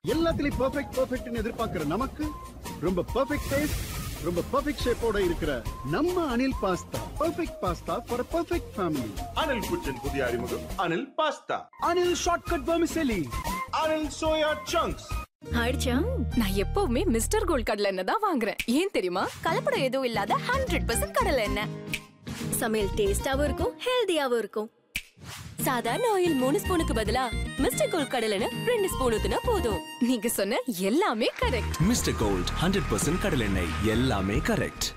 எல்லாத்துலயும் பெர்ஃபெக்ட் பெர்ஃபெக்ட்னு எதிர்பார்க்கிற நமக்கு ரொம்ப பெர்ஃபெக்ட் டேஸ்ட் ரொம்ப பெர்ஃபெக்ட் ஷேப்போட இருக்கிற நம்ம Anil pasta perfect pasta for perfect family Anil kitchen புதிய அறிமுகம் Anil pasta Anil shortcut vermicelli Anil soya chunks ஆயிடுச்சா நான் எப்பவுமே மிஸ்டர் கோல்ட் கடலை எண்ணெய் தான் வாங்குறேன் ஏன் தெரியுமா கலப்படம் எதுவும் இல்லாத ஹண்ட்ரட் பர்சன்ட் கடலை எண்ணெய் சமையல் டேஸ்டாவும் இருக்கும் ஹெல்தியாவும் இருக்கும் சாதாரண ஆயில் மூணு ஸ்பூனுக்கு பதிலா மிஸ்டர் கோல்ட் கடலை எண்ணெய் ரெண்டு ஸ்பூன் ஊத்துனா போதும் நீங்க சொன்ன எல்லாமே correct mister Gold hundred percent கடலெண்ணெய் எல்லாமே கரெக்ட்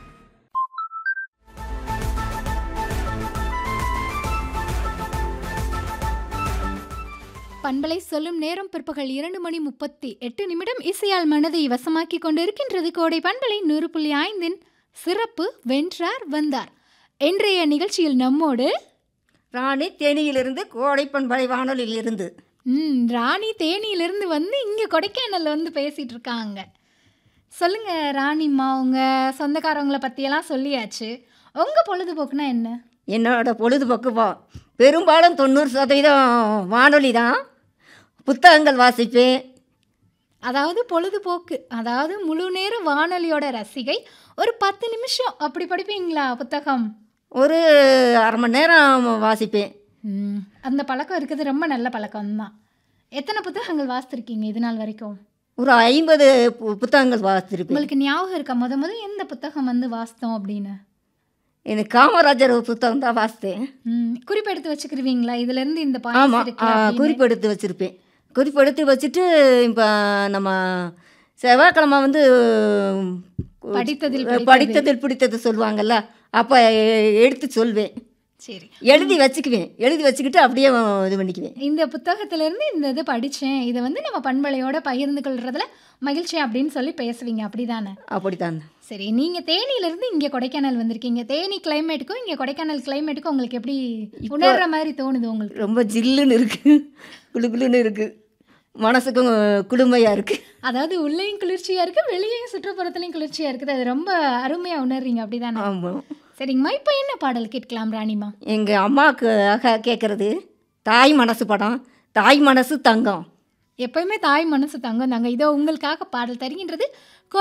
பண்பலை சொல்லும் நேரம் பிற்பகல் இரண்டு மணி முப்பத்தி எட்டு நிமிடம் இசையால் மனதை வசமாக்கி கொண்டிருக்கின்றது கோடை பண்பலை நூறு புள்ளி ஐந்தின் சிறப்பு வென்றார் வந்தார் இன்றைய நிகழ்ச்சியில் நம்மோடு ராணி தேனியிலிருந்து கோடை பண்பலை வானொலியிலிருந்து ம், ராணி தேனியிலிருந்து வந்து இங்கே கொடைக்கானல்ல வந்து பேசிட்டு இருக்காங்க சொல்லுங்க ராணிம்மா உங்க சொந்தக்காரவங்கள பற்றியெல்லாம் சொல்லியாச்சு உங்க பொழுதுபோக்குனா என்ன என்னோட பொழுதுபோக்கு வா பெரும்பாலும் தொண்ணூறு சதவீதம் வானொலி தான் புத்தகங்கள் வாசிப்பேன் அதாவது பொழுதுபோக்கு அதாவது முழு நேர வானொலியோட ரசிகை ஒரு பத்து நிமிஷம் அப்படி படிப்பீங்களா புத்தகம் ஒரு அரை மணி நேரம் வாசிப்பேன் ம், அந்த பழக்கம் இருக்கிறது ரொம்ப நல்ல பழக்கம்தான் எத்தனை புத்தகங்கள் வாசித்திருக்கீங்க இது நாள் வரைக்கும் ஒரு ஐம்பது பு- புத்தகங்கள் வாசிச்சிருப்பேன் உங்களுக்கு ஞாபகம் இருக்கா முத முத எந்த புத்தகம் வந்து வாசித்தோம் அப்படின்னு எனக்கு காமராஜர் ஒரு புத்தகம் தான் வாசித்தேன் ம், குறிப்பெடுத்து வச்சுக்கிருவீங்களா இதுல இருந்து இந்த ஆமாம் பாயிண்ட்ஸ் இருக்கு அப்படின்னு. குறிப்பெடுத்து வச்சுருப்பேன் குறிப்பெடுத்து வச்சுட்டு இப்போ நம்ம செவ்வாய்க்கிழமை வந்து படித்ததில் பிடித்தது. படித்ததில் பிடித்தது சொல்லுவாங்கல்ல அப்போ எடுத்து சொல்வேன் சரி எழுதி வச்சுக்குவேன் எழுதி வச்சுக்கிட்டு அப்படியே இது பண்ணிக்குவேன் இந்த புத்தகத்துல இருந்து இந்த இது படிச்சேன் இதை வந்து நம்ம பண்பலையோட பகிர்ந்து கொள்றதுல மகிழ்ச்சி அப்படின்னு சொல்லி பேசுவீங்க அப்படிதானே அப்படித்தான் சரி நீங்க தேனியில இருந்து இங்க கொடைக்கானல் வந்திருக்கீங்க தேனி கிளைமேட்டுக்கும் இங்க கொடைக்கானல் கிளைமேட்டுக்கும் உங்களுக்கு எப்படி உணர்ற மாதிரி தோணுது உங்களுக்கு ரொம்ப ஜில்லுன்னு இருக்கு குளு குளுன்னு இருக்கு மனசுக்கும் குளுமையாக இருக்கு அதாவது உள்ளேயும் குளிர்ச்சியா இருக்கு வெளியேயும் சுற்றுப்புறத்துலயும் குளிர்ச்சியா இருக்குது அது ரொம்ப அருமையா உணர்றீங்க அப்படிதானே ஆமாம் சரிங்கம்மா இப்போ என்ன பாடல் கேட்கலாம் ராணிமா எங்கள் அம்மாவுக்கு கேட்குறது தாய் மனசு படம் தாய் மனசு தங்கம் எப்பயுமே தாய் மனசு தங்கம் தாங்க இதோ உங்களுக்காக பாடல் தருகின்றது